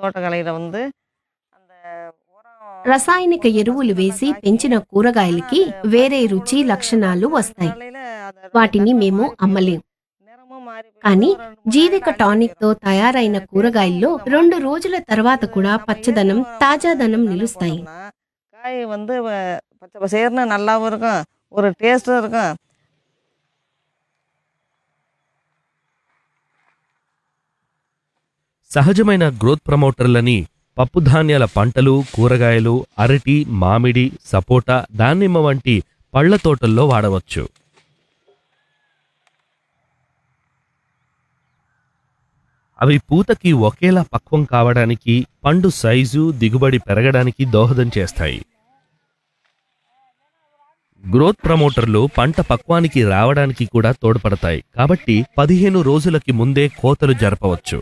தோட்டக்கலையில் வந்து அந்த உரம் రసాయనిక ఎరువులు వేసి పెంచిన కూరగాయలకి వేరే రుచి లక్షణాలు వస్తాయి காலையில அதோட వాటిని మేము అమ్మలేం நிறமும் மாறி போயிடும். కానీ ஒரு ரெண்டு மூணு జీవిక நாள் టానిక్ తో తయారైన కూరగాయల్లో రెండు రోజుల తర్వాత కూడా పచ్చదనం తాజాదనం నిలుస్తాయి காய் வந்து வ- பச்சை பசேர்னு நல்லாவும் இருக்கும் ஒரு டேஸ்ட்டும் இருக்கும் సహజమైన గ్రోత్ ప్రమోటర్లని పప్పుధాన్యాల పంటలు కూరగాయలు అరటి మామిడి సపోటా దానిమ్మ వంటి పళ్ల తోటల్లో వాడవచ్చు అవి పూతకి ఒకేలా పక్వం కావడానికి పండు సైజు దిగుబడి పెరగడానికి దోహదం చేస్తాయి గ్రోత్ ప్రమోటర్లు పంట పక్వానికి రావడానికి కూడా తోడ్పడతాయి కాబట్టి పదిహేను రోజులకి ముందే కోతలు జరపవచ్చు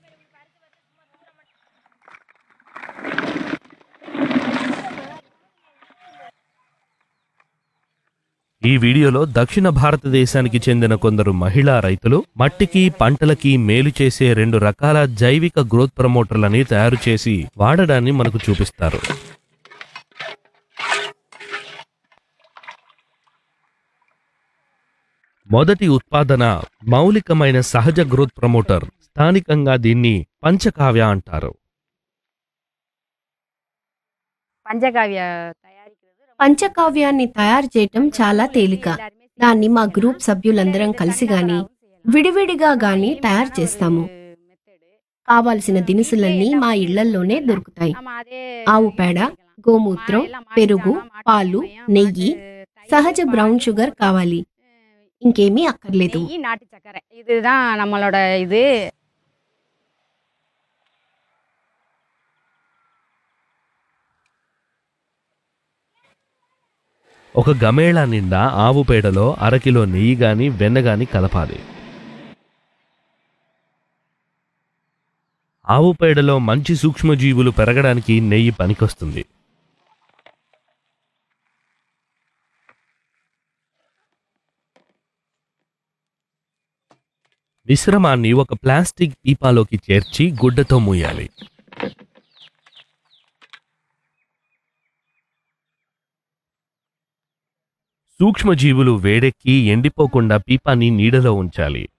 ఈ వీడియోలో దక్షిణ భారతదేశానికి చెందిన కొందరు మహిళా రైతులు మట్టికి పంటలకి మేలు చేసే రెండు రకాల జైవిక గ్రోత్ ప్రమోటర్లని తయారు చేసి వాడడాన్ని మనకు చూపిస్తారు మొదటి ఉత్పాదన మౌలికమైన సహజ గ్రోత్ ప్రమోటర్ స్థానికంగా దీన్ని పంచకావ్య అంటారు పంచకావ్య తయారీకి పంచకావ్యాన్ని తయారు చేయటం చాలా తేలిక దాన్ని మా గ్రూప్ సభ్యులందరం కలిసి గాని విడివిడిగా గాని తయారు చేస్తాము కావాల్సిన దినుసులన్నీ మా ఇళ్లల్లోనే దొరుకుతాయి ఆవు పేడ గోమూత్రం పెరుగు పాలు నెయ్యి సహజ బ్రౌన్ షుగర్ కావాలి ఇంకేమీ అక్కర్లేదు நெய் நாட்டு சக்கரை இதுதான் நம்மளோட இது ఒక గమేళా నిండా ఆవు పేడలో అరకిలో నెయ్యి గాని వెన్న గాని కలపాలి ఆవు పేడలో మంచి సూక్ష్మజీవులు పెరగడానికి నెయ్యి పనికొస్తుంది మిశ్రమాన్ని ఒక ప్లాస్టిక్ పీపాలోకి చేర్చి గుడ్డతో మూయాలి సూక్ష్మజీవులు వేడెక్కి ఎండిపోకుండా పీపాని నీడలో ఉంచాలి